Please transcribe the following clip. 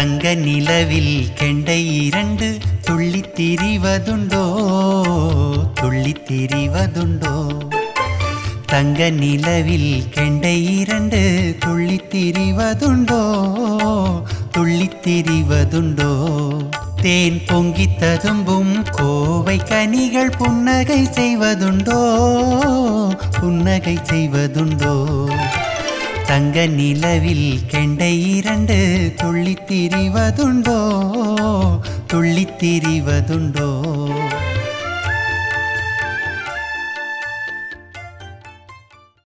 தங்க நிலவில் கெண்டை இரண்டு துள்ளித் திரிவதுண்டோ துள்ளித் திரிவதுண்டோ தங்க நிலவில் கெண்டை இரண்டு துள்ளித் திரிவதுண்டோ துள்ளித் திரிவதுண்டோ தேன் பொங்கித் ததும்பும் கோவை கனிகள் புன்னகை செய்வதுண்டோ புன்னகை செய்வதுண்டோ தங்க நிலவில் கெண்டை இரண்டு துள்ளித் திரிவதுண்டோ துள்ளித் திரிவதுண்டோ